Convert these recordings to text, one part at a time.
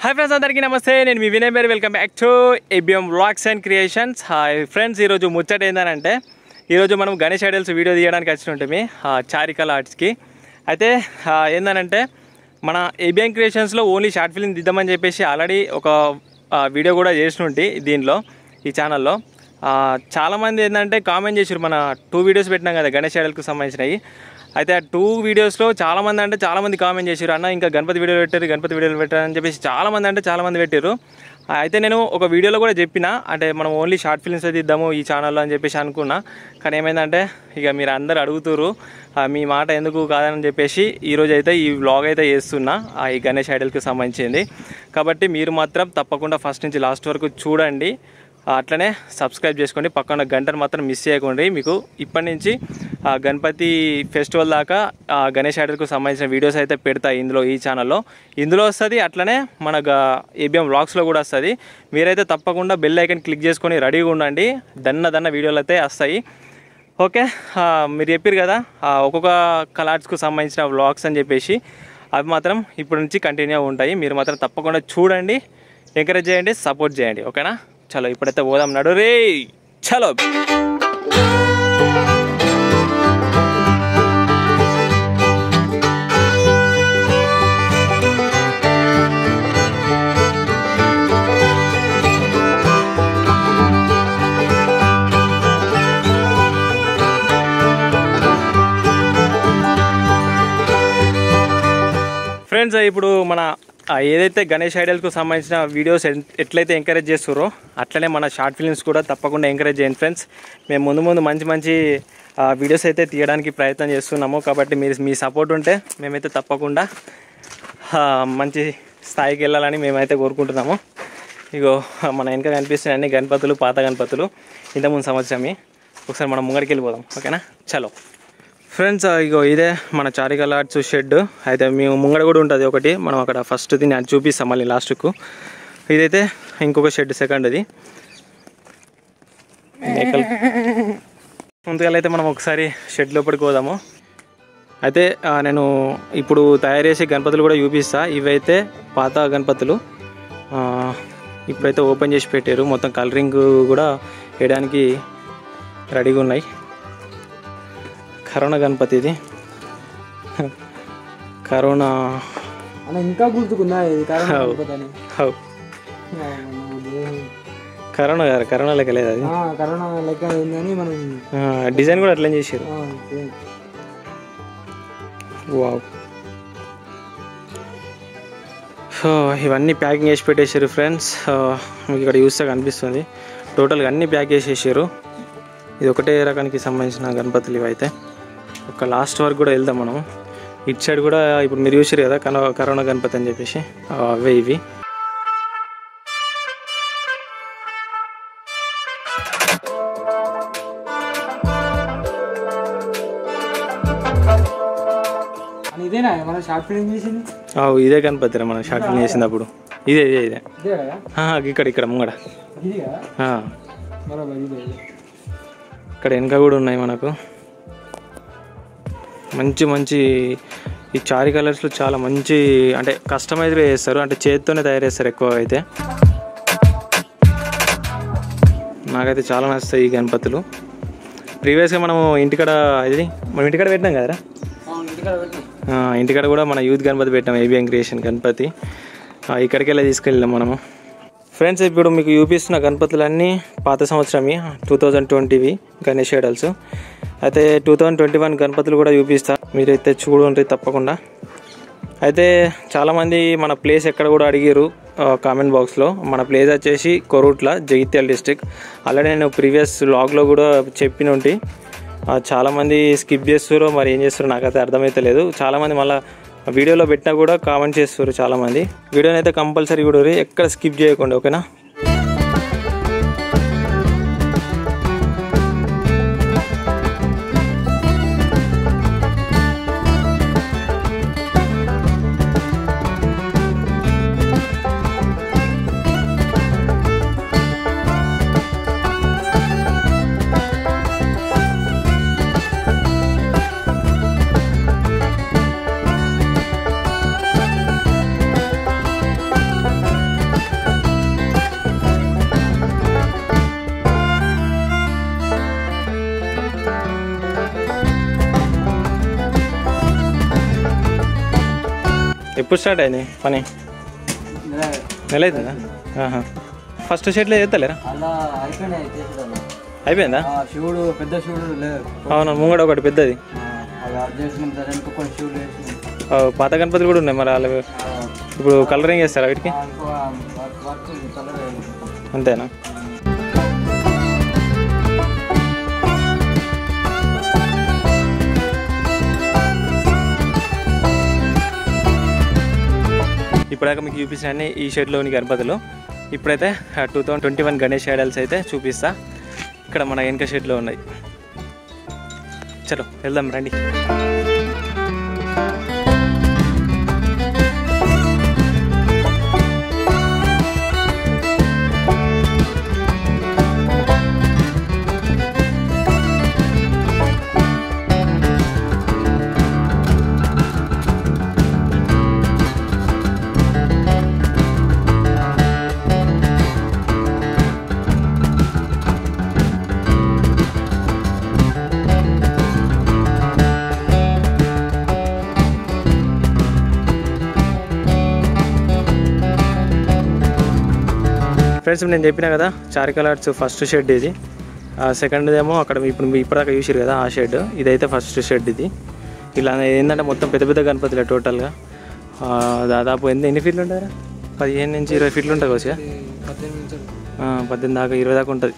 Hi friends అందరికీ నమస్తే నేను మీ వినయ్ పేరు welcome back to ABM vlogs and creations hi friends ఈరోజు ముచ్చట ఏంటంటే ఈరోజు మనం గణేష్ ఐడల్స్ వీడియో తీయడానికి వచ్చినట్టు చారికల్ ఆర్ట్స్కి అయితే ఆ, ఏందనంటే మన ఏబిఎం క్రియేషన్స్లో ఓన్లీ షార్ట్ ఫిల్మ్ దిద్దామని చెప్పేసి ఆల్రెడీ ఒక ఆ, వీడియో కూడా చేసినట్టు దీనిలో ఈ ఛానల్లో ఆ, చాలామంది ఏంటంటే కామెంట్ చేసారు మన టూ వీడియోస్ పెట్టినాం కదా గణేష్ ఐడల్కి సంబంధించినవి అయితే ఆ టూ వీడియోస్లో చాలామంది అంటే చాలామంది కామెంట్ చేశారు అన్న ఇంకా గణపతి వీడియోలు పెట్టారు గణపతి వీడియోలు పెట్టారు అని చెప్పేసి చాలామంది అంటే చాలామంది పెట్టారు ఆ, అయితే నేను ఒక వీడియోలో కూడా చెప్పిన అంటే మనం ఓన్లీ షార్ట్ ఫిల్మ్స్ అయితే ఇద్దాము ఈ ఛానల్లో అని చెప్పేసి అనుకున్నా కానీ ఏమైందంటే ఇక మీరు అందరు అడుగుతురు ఆ, మీ మాట ఎందుకు కాదని చెప్పేసి ఈరోజు అయితే ఈ వ్లాగ్ అయితే చేస్తున్నా ఆ, ఈ గణేష్ ఐడల్కి సంబంధించింది కాబట్టి మీరు మాత్రం తప్పకుండా ఫస్ట్ నుంచి లాస్ట్ వరకు చూడండి ఆ, అట్లనే సబ్స్క్రైబ్ చేసుకోండి పక్కన గంటను మాత్రం మిస్ చేయకండి మీకు ఇప్పటి నుంచి ఆ, గణపతి ఫెస్టివల్ దాకా ఆ, గణేష్ ఐడల్కు సంబంధించిన వీడియోస్ అయితే పెడతా ఇందులో ఈ ఛానల్లో ఇందులో వస్తుంది అట్లనే మన ఏబిఎం వ్లాగ్స్లో కూడా వస్తుంది మీరైతే తప్పకుండా బెల్ ఐకన్ క్లిక్ చేసుకొని రెడీగా ఉండండి దన్న దన్న వీడియోలు అయితే వస్తాయి ఓకే ఆ, మీరు చెప్పారు కదా ఆ, ఒక్కొక్క కలర్స్కు సంబంధించిన వ్లాగ్స్ అని చెప్పేసి అవి మాత్రం ఇప్పటి నుంచి కంటిన్యూ ఉంటాయి మీరు మాత్రం తప్పకుండా చూడండి ఎంకరేజ్ చేయండి సపోర్ట్ చేయండి ఓకేనా చలో ఇప్పుడైతే పోదాం నడు రే చలో ఫ్రెండ్స్ ఇప్పుడు మన ఆ, ఏదైతే గణేష్ ఐడల్కు సంబంధించిన వీడియోస్ ఎన్- ఎట్లయితే ఎంకరేజ్ చేస్తారో అట్లనే మన షార్ట్ ఫిల్మ్స్ కూడా తప్పకుండా ఎంకరేజ్ చేయండి ఫ్రెండ్స్ మేము ముందు ముందు మంచి మంచి ఆ, వీడియోస్ అయితే తీయడానికి ప్రయత్నం చేస్తున్నాము కాబట్టి మీరు మీ సపోర్ట్ ఉంటే మేమైతే తప్పకుండా ఆ, మంచి స్థాయికి వెళ్ళాలని మేమైతే కోరుకుంటున్నాము ఇగో మన వెనక కనిపిస్తున్న అన్ని గణపతులు పాత గణపతులు ఇంతకుముందు సంవత్సరమే ఒకసారి మనం ముంగడికి వెళ్ళిపోదాం ఓకేనా చలో ఫ్రెండ్స్ ఇగో ఇదే మన చారికల్ ఆర్ట్స్ షెడ్ అయితే మేము ముంగడ కూడా ఉంటుంది ఒకటి మనం అక్కడ ఫస్ట్ దీన్ని అది చూపిస్తాం మళ్ళీ లాస్ట్కు ఇదైతే ఇంకొక షెడ్ సెకండ్ ఇది మేకల్ ముందుగా అయితే మనం ఒకసారి షెడ్ లోపలికి పోదాము అయితే ఆ, నేను ఇప్పుడు తయారు చేసే గణపతులు కూడా చూపిస్తా ఇవైతే పాత గణపతులు ఆ, ఇప్పుడైతే ఓపెన్ చేసి పెట్టారు మొత్తం కలరింగ్ కూడా వేయడానికి రెడీగా ఉన్నాయి కరోనా గణపతి ఇది కరోనా అన్న ఇంకా గుర్తుకుందా ఇది కరోనా అవు. గణపతి హౌ కరోనా గారు కరోనా లెక్క లేదు అది ఆ, కరోనా లెక్క ఉందని మనం ఆ, డిజైన్ కూడా అట్లనే చేసారు ఆ, same. వావ్ సో ఇవన్నీ ప్యాకింగ్ చేసి పెట్టేశారు ఫ్రెండ్స్ మీకు ఇక్కడ చూస్తే కనిపిస్తుంది టోటల్గా అన్నీ ప్యాక్ చేసేసారు ఇది ఒకటే రకానికి సంబంధించిన గణపతులు ఇవైతే ఒక లాస్ట్ వరకు కూడా వెళ్దాం మనం ఇటు సైడ్ కూడా ఇప్పుడు మీరు చూసారు కదా కన కరోనా గణపతి అని చెప్పేసి ఆ, అవే ఇవి అని ఇదేనా మనం షార్ట్ ఫిల్మ్ చేసింది ఆ, ఇదే గణపతి రా మనం షార్ట్ ఫిల్మ్ చేసింది అప్పుడు ఇదే ఇదే ఇదే ఇదే కదా ఆ, ఇక్కడ ఇక్కడ ముంగడ ఇది కదా ఆ, బరాబర్ ఇదే ఇదే. ఇక్కడ వెనక కూడా ఉన్నాయి మనకు మంచి మంచి ఈ చారి కలర్స్లో చాలా మంచి అంటే కస్టమైజ్గా చేస్తారు అంటే చేతితోనే తయారు చేస్తారు ఎక్కువ అయితే నాకైతే చాలా నచ్చుతాయి ఈ గణపతులు ప్రీవియస్గా మనము ఇంటికాడ ఇది మనం ఇంటికాడ పెట్టినాం కదరా అవును ఇంటికాడ పెట్టినాం ఆ, ఇంటికాడ కూడా మన యూత్ గణపతి పెట్టాం ఏబిఎం క్రియేషన్ గణపతి ఆ, ఇక్కడికి వెళ్ళి తీసుకెళ్ళాం మనము ఫ్రెండ్స్ ఇప్పుడు మీకు చూపిస్తున్న గణపతులన్నీ పాత సంవత్సరమే టూ థౌజండ్ ట్వంటీవి గణేష్ ఐడల్స్ అయితే టూ థౌజండ్ ట్వంటీ వన్ గణపతులు కూడా చూపిస్తా మీరైతే చూడండి తప్పకుండా అయితే చాలామంది మన ప్లేస్ ఎక్కడ కూడా అడిగారు కామెంట్ బాక్స్లో మన ప్లేస్ వచ్చేసి కొరూట్ల జగిత్యాల డిస్టిక్ ఆల్రెడీ నేను ప్రీవియస్ లాగ్లో కూడా చెప్పిన ఉంటి ఆ, చాలామంది స్కిప్ చేస్తారో మరి ఏం చేస్తారో నాకైతే అర్థమైతే లేదు చాలామంది మళ్ళీ వీడియోలో పెట్టినా కూడా కామెంట్ చేస్తారు చాలామంది వీడియోని అయితే కంపల్సరీ కూడా ఎక్కడ స్కిప్ చేయకండి ఓకేనా ఎప్పుడు స్టార్ట్ అయింది పని నెల అవుతుందా ఆహా. ఫస్ట్ షెడ్లో చేస్తలేరా అలా అయిపోయినాయి చేసేదాన్ని అయిపోయిందా శివుడు పెద్ద శివుడు లేదు అవును ముంగడ ఒకటి పెద్దది అది అది చేసినాం సరే ఇంకో కొన్ని శివుడు వేసినాం ఆ, పాత గణపతులు కూడా ఉన్నాయి మరి వాళ్ళు ఇప్పుడు కలరింగ్ చేస్తారా వీటికి ఇంకో వర్క్ ఉంది కలర్ అంతేనా ఇప్పుడాక మీకు చూపించిన ఈ షెడ్లోని గణపతులు ఇప్పుడైతే two thousand twenty one Ganesh idols అయితే చూపిస్తా ఇక్కడ మన వెనక షెడ్లో ఉన్నాయి చలో వెళ్దాం రండి ఫ్రెండ్స్ నేను చెప్పిన కదా చారికల్ ఆర్ట్స్ ఫస్ట్ షెడ్ ఇది సెకండ్ ఏమో అక్కడ ఇప్పుడు మీ ఇప్పటిదాకా చూసారు కదా ఆ షెడ్ ఇదైతే ఫస్ట్ షెడ్ ఇది ఇలా ఏంటంటే మొత్తం పెద్ద పెద్ద గణపతులే టోటల్గా ఆ, దాదాపు ఎన్ని ఎన్ని ఫీట్లు ఉంటారా పదిహేను నుంచి ఇరవై ఫీట్లు ఉంటుంది వచ్చా పద్దెనిమిది నుంచి పద్దెనిమిది దాకా ఇరవై దాకా ఉంటుంది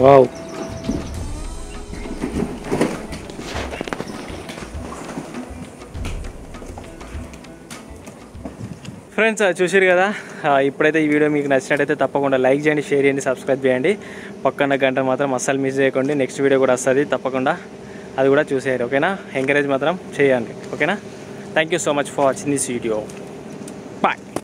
వావ్ ఫ్రెండ్స్ చూసారు కదా ఆ, ఇప్పుడైతే ఈ వీడియో మీకు నచ్చినట్టయితే తప్పకుండా లైక్ చేయండి షేర్ చేయండి సబ్స్క్రైబ్ చేయండి పక్కన గంట మాత్రం అస్సలు మిస్ చేయకండి నెక్స్ట్ వీడియో కూడా వస్తుంది తప్పకుండా అది కూడా చూసేయండి ఓకేనా ఎంకరేజ్ మాత్రం చేయండి ఓకేనా thank you so much for watching this video bye